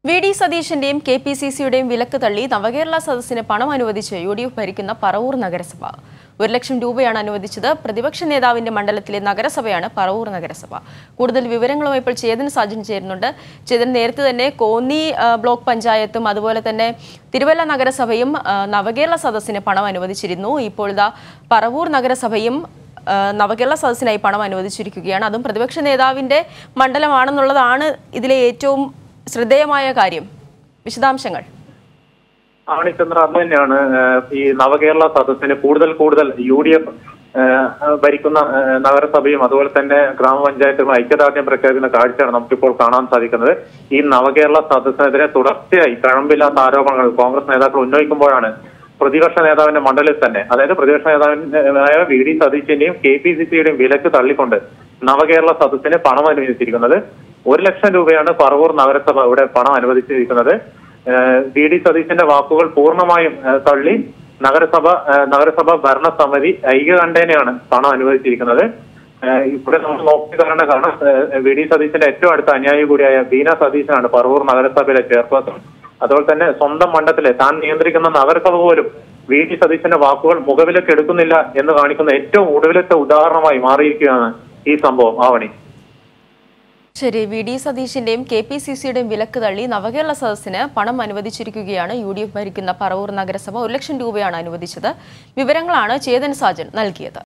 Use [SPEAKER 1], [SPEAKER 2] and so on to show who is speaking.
[SPEAKER 1] V D സതീശന്റെയും K P C സിയുടെയും വിലക്ക് തള്ളി നവകേരള സദസ്സിന് പണം അനുവദിച്ച് യു ഡി എഫ് ഭരിക്കുന്ന പറവൂർ നഗരസഭ ഒരു ലക്ഷം രൂപയാണ് അനുവദിച്ചത് പ്രതിപക്ഷ നേതാവിന്റെ മണ്ഡലത്തിലെ നഗരസഭയാണ് പറവൂർ നഗരസഭ കൂടുതൽ വിവരങ്ങളുമായി ഇപ്പോൾ ചേതൻ സാജൻ ചേരുന്നുണ്ട് ചേതൻ നേരത്തെ തന്നെ കോന്നി ആ, ബ്ലോക്ക് പഞ്ചായത്തും അതുപോലെ തന്നെ തിരുവല്ല നഗരസഭയും ആ, നവകേരള സദസ്സിന് പണം അനുവദിച്ചിരുന്നു ഇപ്പോൾ ഇതാ പറവൂർ നഗരസഭയും ആ, നവകേരള സദസ്സിനായി പണം അനുവദിച്ചിരിക്കുകയാണ് അതും പ്രതിപക്ഷ നേതാവിന്റെ മണ്ഡലമാണെന്നുള്ളതാണ് ഇതിലെ ഏറ്റവും ശ്രദ്ധേയമായ കാര്യം വിശദാംശങ്ങൾ
[SPEAKER 2] ആണിച്ചന്ദ്ര അത് തന്നെയാണ് ഏഹ്, ഈ നവകേരള സദസ്സിന് കൂടുതൽ കൂടുതൽ യു ഡി എഫ് ഭരിക്കുന്ന ഏഹ്, നഗരസഭയും അതുപോലെ തന്നെ ഗ്രാമപഞ്ചായത്തും ഐക്യദാർഢ്യം പ്രഖ്യാപിക്കുന്ന കാഴ്ചയാണ് നമുക്കിപ്പോൾ കാണാൻ സാധിക്കുന്നത് ഈ നവകേരള സദസ്സിനെതിരെ തുടർച്ചയായി കഴമ്പില്ലാത്ത ആരോപണങ്ങൾ കോൺഗ്രസ് നേതാക്കൾ ഉന്നയിക്കുമ്പോഴാണ് പ്രതിപക്ഷ നേതാവിന്റെ മണ്ഡലത്തിൽ തന്നെ അതായത് പ്രതിപക്ഷ നേതാവിനായ വി ഡി സതീശന്റെയും കെ പി സി സിയുടെയും വിലക്ക് തള്ളിക്കൊണ്ട് നവകേരള സദസ്സിന് പണം അനുവദിച്ചിരിക്കുന്നത് ഒരു ലക്ഷം രൂപയാണ് പറവൂർ നഗരസഭ ഇവിടെ പണം അനുവദിച്ചിരിക്കുന്നത് ഏഹ് വി ഡി സതീശന്റെ വാക്കുകൾ പൂർണ്ണമായും ഏഹ് തള്ളി നഗരസഭ ഏഹ് നഗരസഭ ഭരണസമിതി ഐക്യകണ്ഠേനയാണ് പണം അനുവദിച്ചിരിക്കുന്നത് ഏഹ് ഇവിടെ നമ്മൾ നോക്കി കാണേണ്ട കാരണം ഏഹ് വി ഡി സതീശന്റെ ഏറ്റവും അടുത്ത അനുയായി കൂടിയായ ബീന സതീശനാണ് പറവൂർ നഗരസഭയിലെ ചെയർപേഴ്സൺ അതുപോലെ തന്നെ സ്വന്തം മണ്ഡലത്തിലെ താൻ നിയന്ത്രിക്കുന്ന നഗരസഭ പോലും വി ഡി സതീശന്റെ വാക്കുകൾ മുഖവിലേക്ക് എടുക്കുന്നില്ല എന്ന് കാണിക്കുന്ന ഏറ്റവും ഒടുവിലത്തെ ഉദാഹരണമായി മാറിയിരിക്കുകയാണ് ഈ സംഭവം ആവണി
[SPEAKER 1] ശരി വി ഡി സതീശിന്റെയും കെ പി സി സിയുടെയും വിലക്ക് തള്ളി നവകേരള സദസ്സിന് പണം അനുവദിച്ചിരിക്കുകയാണ് യു ഡി എഫ് ഭരിക്കുന്ന പറവൂർ നഗരസഭ ഒരു ലക്ഷം രൂപയാണ് അനുവദിച്ചത് വിവരങ്ങളാണ് ചേതൻ സാജൻ നൽകിയത്